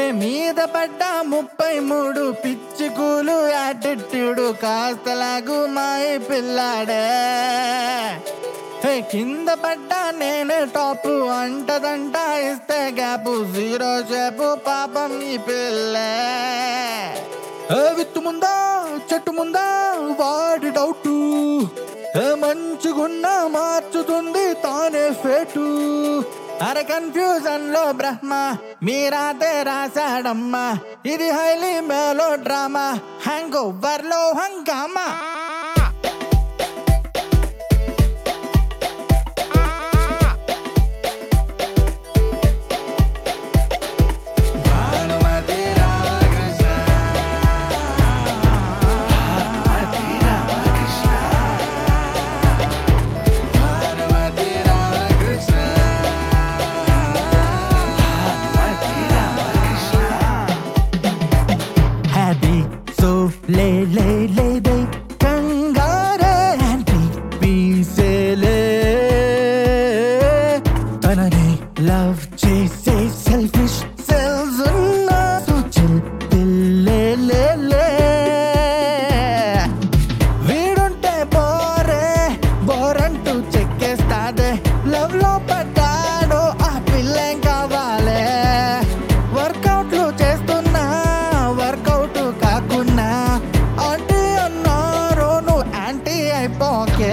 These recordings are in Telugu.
మీద పడ్డ ముప్పై మూడు పిచ్చుకూలు యాటిట్యూడు కాస్తలాగు మాయి పిల్లాడే హే కింద పడ్డా నేనే టాప్ అంటదంట ఇస్తే గ్యాపు జీరో చేపు పాపం ఈ పిల్లే ఏ విత్తు ముందా చెట్టు ముందా వాడి డౌటు ఏ మంచిగున్నా మార్చుతుంది తానే ఫేటు అరే కన్ఫ్యూజన్ లో బ్రహ్మ మీరాతే రాశాడమ్మా ఇది హైలీ మేలో డ్రామా హ్యాంగ్ ఓవర్ లో హంగామా భానుమతి రామకృష్ణ భానుమతి రామకృష్ణ హ్యాపీ సో లే లే లే దే కంగారే యాంటీ పీసేలే తనని లవ్ చేసే సెల్ఫిష్ సెల్స్ ఉన్న సూచల్ పిల్లే లే లే వీడుంటే బోరే బోరంటూ చెక్కేస్తాదే లవ్ లో పడ్డాడు ఆ పిల్లేం కావాలే వర్కౌట్లు చేస్తున్నా వర్కౌట్ కాకున్నా ఆంటీ అన్నారు నువ్వు యాంటీ అయిపోకే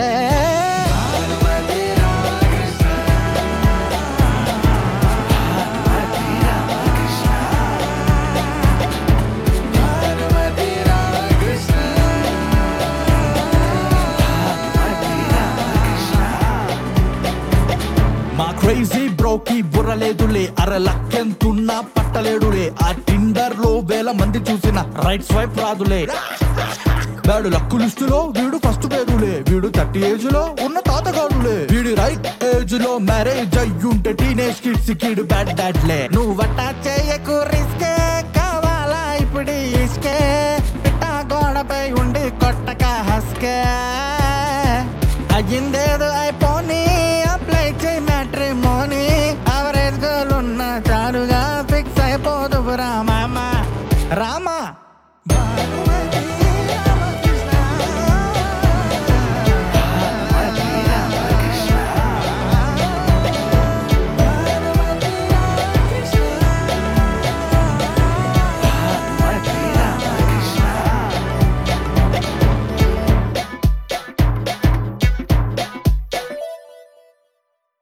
మా క్రేజీ బ్రోకి బుర్రలేదులే అర లక్కెంతున్నా పట్టలేడులే ఆ టిండర్ లో వేల మంది చూసిన రైట్ స్వైప్ రాదులే వాడు లక్కు లిస్టులో వీడు ఫస్ట్ పేరులే వీడు థర్టీ ఏజ్ లో ఉన్న తాతగాడులే వీడి రైట్ ఏజ్ లో మ్యారేజ్ అయ్యుంటే టీనేజ్ కిడ్స్ కిడ్ బ్యాడ్ డాడ్లే నువ్వు వట్ట చేయకు రిస్కే కావాలా ఇప్పుడు ఇస్కే పిట్ట గోడపై ఉండి కొట్టక హస్కే అయ్యిందేదో అయిపోని అప్లై చేయి మ్యాట్రిమోని అవరేజ్ గర్ల్ ఉన్న చాలుగా ఫిక్స్ అయిపోదు రామా రామా భానుమతి